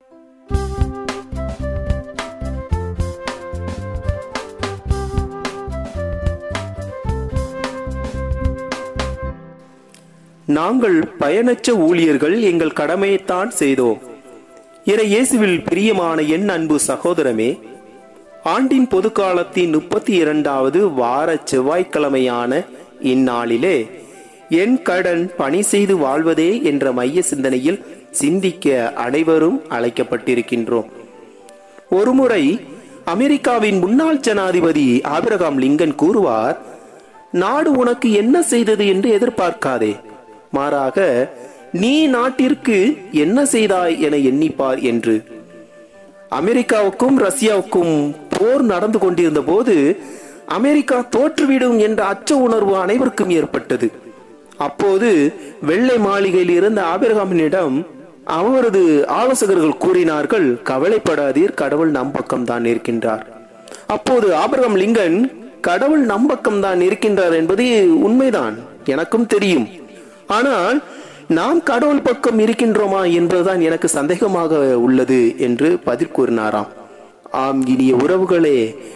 நாங்கள் பயனற்ற ஊழியர்கள் எங்கள் கடமையைத்தான் செய்தோம் இறை இயேசுவில் பிரியமான என் அன்பு சகோதரமே ஆண்டின் பொதுக்காலத்தின் முப்பத்தி இரண்டாவது வார செவ்வாய்க்கிழமையான இந்நாளிலே என் கடன் பணி செய்து வாழ்வதே என்ற மைய சிந்தனையில் சிந்திக்க அனைவரும் அழைக்கப்பட்டிருக்கின்றோம் ஒருமுறை அமெரிக்காவின் முன்னாள் ஜனாதிபதி ஆபிரகாம் லிங்கன் கூறுவார் நாடு உனக்கு என்ன செய்தது என்று எதிர்பார்க்காதே மாறாக நீ நாட்டிற்கு என்ன செய்தாய் என எண்ணிப்பார் என்று அமெரிக்காவுக்கும் ரஷ்யாவுக்கும் போர் நடந்து கொண்டிருந்த போது அமெரிக்கா தோற்றுவிடும் என்ற அச்ச உணர்வு அனைவருக்கும் ஏற்பட்டது அப்போது வெள்ளை மாளிகையில் இருந்த ஆபிரகாமினிடம் அவரது ஆலோசகர்கள் கூறினார்கள் கவலைப்படாதீர் கடவுள் நம் பக்கம் தான் இருக்கின்றார் அப்போது ஆபிரகாம் லிங்கன் கடவுள் நம் பக்கம் தான் இருக்கின்றார் என்பது உண்மைதான் எனக்கும் தெரியும் ஆனால் நாம் கடவுள் பக்கம் இருக்கின்றோமா என்பதுதான் எனக்கு சந்தேகமாக உள்ளது என்று பதில் கூறினாராம் ஆம் இனிய உறவுகளே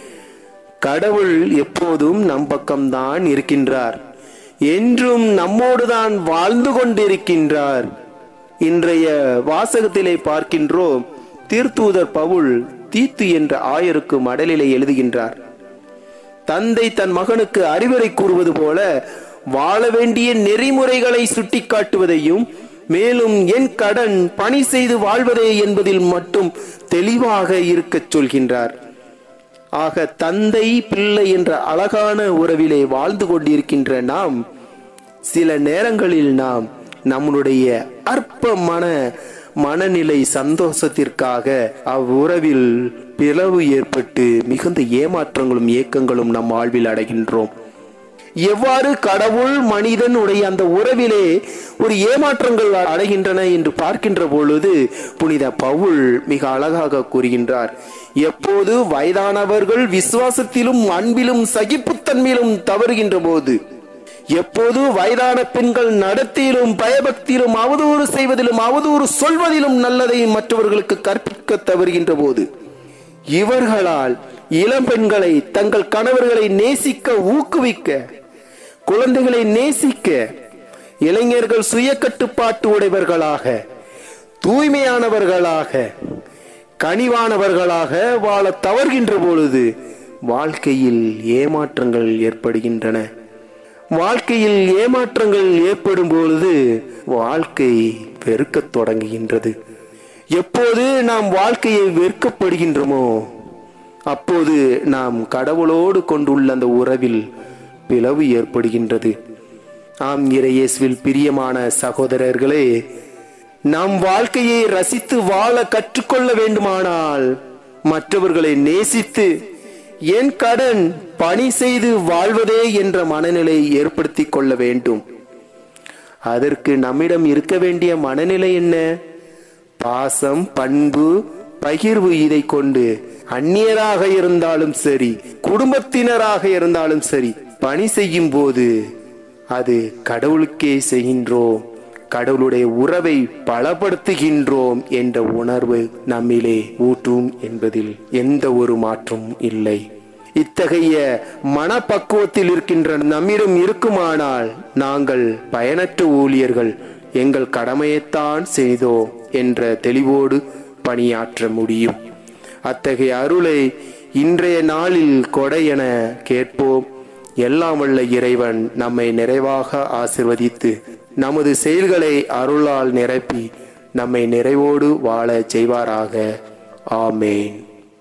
கடவுள் எப்போதும் நம் பக்கம்தான் இருக்கின்றார் என்றும் நம்மோடுதான் வாழ்ந்து கொண்டிருக்கின்றார் இன்றைய வாசகத்திலே பார்க்கின்றோம் தீர்த்தூதர் பவுல் தீத்து என்ற ஆயருக்கு மடலிலே எழுதுகின்றார் தந்தை தன் மகனுக்கு அறிவுரை கூறுவது போல வாழ வேண்டிய நெறிமுறைகளை சுட்டிக்காட்டுவதையும் மேலும் என் கடன் பணி செய்து வாழ்வதே என்பதில் மட்டும் தெளிவாக இருக்கச் சொல்கின்றார் ஆக தந்தை பிள்ளை என்ற அழகான உறவிலே வாழ்ந்து கொண்டிருக்கின்ற நாம் சில நேரங்களில் நாம் நம்முடைய அற்ப மன மனநிலை சந்தோஷத்திற்காக அவ்வுறவில் பிளவு ஏற்பட்டு மிகுந்த ஏமாற்றங்களும் ஏக்கங்களும் நம் வாழ்வில் அடைகின்றோம் எவ்வாறு கடவுள் மனிதன் உடைய அந்த உறவிலே ஒரு ஏமாற்றங்கள் அடைகின்றன என்று பார்க்கின்ற பொழுது புனித பவுல் மிக அழகாக கூறுகின்றார் எப்போது வயதானவர்கள் விசுவாசத்திலும் அன்பிலும் சகிப்புத்தன்மையிலும் தவறுகின்ற போது எப்போது வயதான பெண்கள் நடத்தியிலும் பயபக்தியிலும் அவதூறு செய்வதிலும் அவதூறு சொல்வதிலும் நல்லதை மற்றவர்களுக்கு கற்பிக்க தவறுகின்ற போது இவர்களால் இளம் பெண்களை தங்கள் கணவர்களை நேசிக்க ஊக்குவிக்க குழந்தைகளை நேசிக்க இளைஞர்கள் சுய கட்டுப்பாட்டு உடையவர்களாக தூய்மையானவர்களாக கனிவானவர்களாக வாழ தவறுகின்ற பொழுது வாழ்க்கையில் ஏமாற்றங்கள் ஏற்படுகின்றன வாழ்க்கையில் ஏமாற்றங்கள் ஏற்படும் பொழுது வாழ்க்கை வெறுக்கத் தொடங்குகின்றது எப்போது நாம் வாழ்க்கையை வெறுக்கப்படுகின்றோமோ அப்போது நாம் கடவுளோடு கொண்டுள்ள அந்த உறவில் பிளவு ஏற்படுகின்றது ஆம் இறையேசுவில் பிரியமான சகோதரர்களே நம் வாழ்க்கையை ரசித்து வாழ கற்றுக்கொள்ள வேண்டுமானால் மற்றவர்களை நேசித்து என் கடன் பணி செய்து வாழ்வதே என்ற மனநிலை ஏற்படுத்திக் கொள்ள வேண்டும் அதற்கு நம்மிடம் இருக்க வேண்டிய மனநிலை என்ன பாசம் பண்பு பகிர்வு இதை கொண்டு அந்நியராக இருந்தாலும் சரி குடும்பத்தினராக இருந்தாலும் சரி பணி செய்யும் போது அது கடவுளுக்கே செய்கின்றோம் கடவுளுடைய உறவை பலப்படுத்துகின்றோம் என்ற உணர்வு நம்மிலே ஊற்றும் என்பதில் எந்த ஒரு மாற்றமும் இல்லை இத்தகைய மனப்பக்குவத்தில் இருக்கின்ற நம்மிடம் இருக்குமானால் நாங்கள் பயனற்ற ஊழியர்கள் எங்கள் கடமையைத்தான் செய்தோம் என்ற தெளிவோடு பணியாற்ற முடியும் அத்தகைய அருளை இன்றைய நாளில் கொடை என கேட்போம் எல்லாம் வல்ல இறைவன் நம்மை நிறைவாக ஆசிர்வதித்து நமது செயல்களை அருளால் நிரப்பி நம்மை நிறைவோடு வாழ செய்வாராக ஆமேன்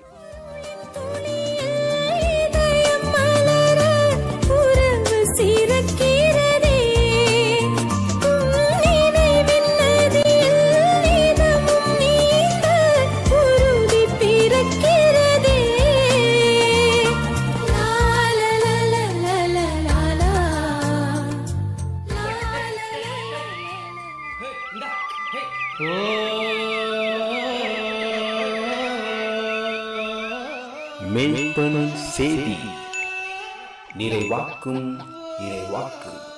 இதயம் மலர உறவு சிறக்கிறதே உன் நினைவின் நதியில் இதமும் நீந்த உறுதி பிறக்கிறதே லா லா லா லா லா லா லா லா லா மெய்ப்பனும் செய்தி நிறைவாக்கும் இறைவாக்கு